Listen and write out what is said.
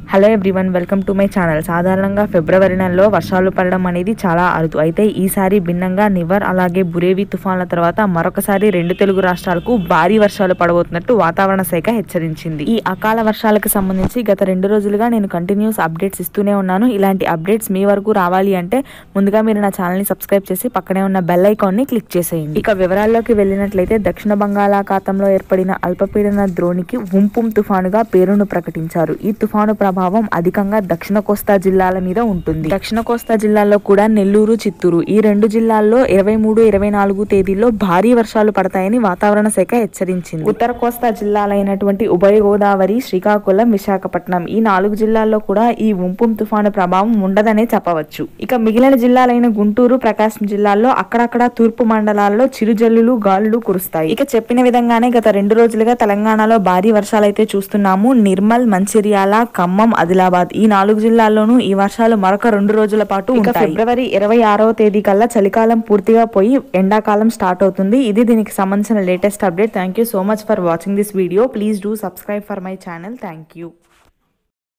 hello everyone welcome to my channel సాధారణంగా ఫిబ్రవరి నెలలో వర్షాలు పడడం అనేది చాలా అరుదు అయితే ఈసారి భిన్నంగా నివర్ అలాగే బురేవి తుఫాన్ల తర్వాత మరొకసారి రెండు తెలుగు రాష్ట్రాలకు భారీ వర్షాలు పడబోతున్నట్టు వాతావరణ శాఖ హెచ్చరించింది ఈ అకాల వర్షాలకు సంబంధించి గత రెండు రోజులుగా నేను కంటిన్యూస్ అప్డేట్స్ ఇస్తూనే ఉన్నాను ఇలాంటి అప్డేట్స్ మీ వరకు రావాలి అంటే ముందుగా మీరు నా ఛానల్ ని సబ్స్క్రైబ్ చేసి పక్కనే ఉన్న బెల్ ఐకాన్ ని క్లిక్ చేసేయండి ఇక వివరాల్లోకి వెళ్ళినట్లయితే దక్షిణ బంగాళాఖాతంలో ఏర్పడిన అల్పపీడన ద్రోణికి ఉంపుం తుఫానుగా పేరును ప్రకటించారు ఈ తుఫాను ప్రభావం అధికంగా దక్షిణ కోస్తా జిల్లాల మీద ఉంటుంది దక్షిణ కోస్తా జిల్లాల్లో కూడా నెల్లూరు చిత్తూరు ఈ రెండు జిల్లాల్లో ఇరవై మూడు ఇరవై నాలుగు తేదీల్లో భారీ వర్షాలు పడతాయని వాతావరణ శాఖ హెచ్చరించింది ఉత్తర కోస్తా జిల్లాలైనటువంటి ఉభయ గోదావరి శ్రీకాకుళం విశాఖపట్నం ఈ నాలుగు జిల్లాల్లో కూడా ఈ ఉంపుం తుఫాను ప్రభావం ఉండదనే చెప్పవచ్చు ఇక మిగిలిన జిల్లాలైన గుంటూరు ప్రకాశం జిల్లాల్లో అక్కడక్కడ తూర్పు మండలాల్లో చిరుజల్లులు గాలులు కురుస్తాయి ఇక చెప్పిన విధంగానే గత రెండు రోజులుగా తెలంగాణలో భారీ వర్షాలైతే చూస్తున్నాము నిర్మల్ మంచిర్యాల ఖమ్మం ఆదిలాబాద్ ఈ నాలుగు జిల్లాల్లోనూ ఈ వర్షాలు మరొక రెండు రోజుల పాటు ఇక ఫిబ్రవరి ఇరవై ఆరవ తేదీ కల్లా చలికాలం పూర్తిగా పోయి ఎండాకాలం స్టార్ట్ అవుతుంది ఇది దీనికి సంబంధించిన latest update thank you so much for watching this video please do subscribe for my channel thank you